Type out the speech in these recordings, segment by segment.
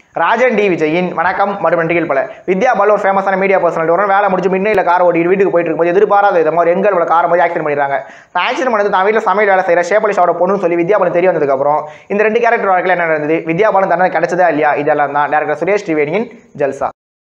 Rajan D விஜயின் வணக்கம் மற்றும் நன்றிகள் பல வித்யா பால் ஒரு ஃபேமஸான மீடியா பர்சனல் ஒரு வேலை முடிச்சு மின்னையில் கார் ஓட்டிட்டு வீட்டுக்கு போயிட்டு இருக்கும்போது எதிர்பாராத விதமாக ஒரு எங்கள் காரை போய் ஆக்சிடென்ட் பண்ணிடுறாங்க ஆக்சிடென்ட் பண்ணது தான் வீட்டில் சமையல் வேலை செய்கிற ஷேபலிஷாவோட பொண்ணுன்னு சொல்லி வித்யா பாலன் தெரிய வந்ததுக்கப்புறம் இந்த ரெண்டு கேரக்டர் வாழ்க்கையில் என்ன நடந்தது வித்யா பாலன் தண்டனை கிடைச்சதா இல்லையா இதெல்லாம் தான் டேரக்டர் சுரேஷ் திரிவேணியின் ஜல்சா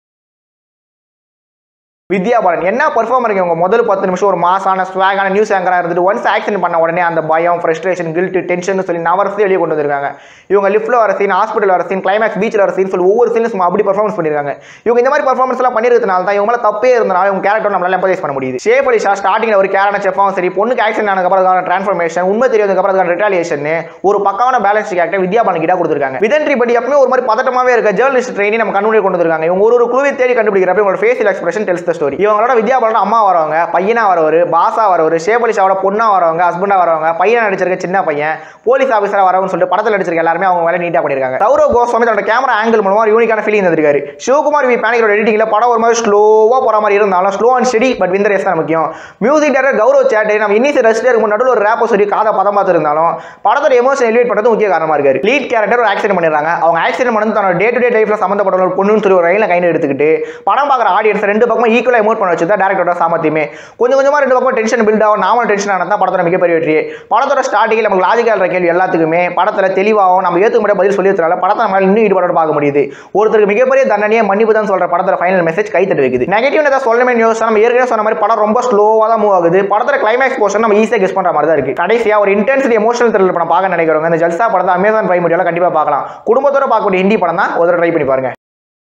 வித்யா பாலன் என்ன பெர்ஃபார்மர் இவங்க முதல் பத்து நிமிஷம் ஒரு மாசான ஸ்வாகான நியூஸ் ஆங்கராக இருந்துட்டு ஒன்ஸ் ஆக்சிடென்ட் பண்ண உடனே அந்த பயம் ஃப்ரஸ்ட்ரேஷன் கில்ட் டென்ஷன் சொல்லி நவரசே வெளியே கொண்டு வந்திருக்காங்க இவங்க லிஃப்ட்டில் வர சீன் ஹாஸ்பிட்டல் வர சீன் கிளைமேக்ஸ் பீச்சில் வர சீன் சொல்லி ஒவ்வொரு சீனும் சும்மா அப்படி பர்ஃபார்மன்ஸ் பண்ணியிருக்காங்க இவங்க இந்த மாதிரி பர்ஃபார்மன்ஸ் எல்லாம் பண்ணிருக்கனால தான் இவங்க மேலே தப்பே இருந்தனால இவங்க கேரக்டர் நம்மளால எம்பதைஸ் பண்ண முடியுது ஷேப் அலி ஷா ஸ்டார்டிங்கில் ஒரு கேரான செஃபாவும் சரி பொண்ணுக்கு ஆக்சிடென்ட் ஆனதுக்கப்புறம் அதுக்கான ட்ரான்ஸ்ஃபர்மேஷன் உண்மை தெரியாததுக்கப்புறம் அதுக்கான ரிட்டாலியேஷன் ஒரு பக்காவான பேலன்ஸ் கேரக்டர் வித்யா பாலன் கிட்ட கொடுத்துருக்காங்க விதன் படி எப்பவுமே ஒரு மாதிரி பதட்டமாவே இருக்க ஜேர்னலிஸ்ட் ட்ரெயினி நம்ம கண்ணுடைய கொண்டு வந்திருக்காங்க இவங்க ஒரு ஒரு குழுவை தேடி கண்டுபிடிக்கிறப்ப இவங்களோட facial expression tells the story இவங்களோட வித்யா பாலன் அம்மா வரவங்க பையனா வரவர் பாசா வரவர் ஷேபலிஷாவோட பொண்ணா வரவங்க ஹஸ்பண்டா வரவங்க பையன் நடிச்சிருக்க சின்ன பையன் போலீஸ் ஆஃபீஸரா வரவங்க சொல்லிட்டு படத்தில் நடிச்சிருக்க எல்லாருமே அவங்க வேலை நீட்டா பண்ணிருக்காங்க சௌரவ் கோஸ்வாமி தன்னோட கேமரா ஆங்கிள் மூலமா ஒரு யூனிக்கான ஃபீலிங் தந்திருக்காரு சிவகுமார் வி பேனிக்கோட எடிட்டிங்ல படம் ஒரு மாதிரி ஸ்லோவா போற மாதிரி இருந்தாலும் ஸ்லோ அண்ட் ஸ்டடி பட் விந்தர் எஸ் தான் முக்கியம் மியூசிக் டேரக்டர் கௌரவ் சேட்டை நம்ம இன்னிஸ் ரசிட்டே இருக்கும் நடுவில் ஒரு ரேப்போ சொல்லி காதை பதம் பார்த்துருந்தாலும் படத்தோட எமோஷன் எலிவேட் பண்ணுறது முக்கிய காரணமா இருக்காரு லீட் கேரக்டர் ஒரு ஆக்சிடென்ட் பண்ணிடுறாங்க அவங்க ஆக்சிடென்ட் பண்ணது தன்னோட டே டு டே லைஃப்ல சம்மந்தப்பட்ட ஒரு பொண்ணுன்னு சொல்லி ஒரு ரயில கையில் எடுத்துக்கிட்டு படம் பார்க்குற ஆடியன்ஸ் ரெண்டு பக்கம் ஈக்குவலாக எமோட் பண்ண வச்சு தான் டேரக்டரோட சாமர்த்தியமே கொஞ்சம் கொஞ்சமாக ரெண்டு பக்கம் டென்ஷன் பில்ட் ஆகும் நாம டென்ஷன் ஆனால் தான் படத்தோட மிகப்பெரிய வெற்றி படத்தோட ஸ்டார்டிங்கில் நமக்கு லாஜிக்கல் இருக்கிற கேள்வி எல்லாத்துக்குமே படத்தில் தெளிவாகவும் நம்ம ஏற்றுக்க முடியாத பதில் சொல்லியிருந்தால படத்தை நம்மளால இன்னும் ஈடுபாடோட பார்க்க முடியுது ஒருத்தருக்கு மிகப்பெரிய தண்டனையை மன்னிப்பு தான் சொல்ற படத்தோட ஃபைனல் மெசேஜ் கை தட்டு வைக்குது நெகட்டிவ் ஏதாவது சொல்லணுமே நியூஸ் நம்ம ஏற்கனவே சொன்ன மாதிரி படம் ரொம்ப ஸ்லோவாக தான் மூவ் ஆகுது படத்தோட கிளைமேக்ஸ் போர்ஷன் நம்ம ஈஸியாக கெஸ் பண்ணுற மாதிரி தான் இருக்கு கடைசியாக ஒரு இன்டென்சிட்டி எமோஷனல் த்ரில்லர் படம் பார்க்க நினைக்கிறவங்க இந்த ஜல்சா படத்தை அமேசான் பிரைம் மீடியாவில் கண்டிப்பாக பார்க்கலாம் குடும்பத்தோட பார்க்கக்கூடிய ஹிந்தி படம் தான் ஒரு ட்ரை பண்ணி பாருங்க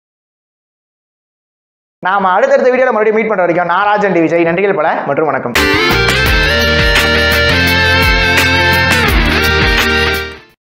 நாம அடுத்தடுத்த வீடியோவில் மறுபடியும் மீட் பண்ணுற வரைக்கும் நான் ராஜன் டி விஜய் நன்றிகள் பல மற்றும் வணக்கம்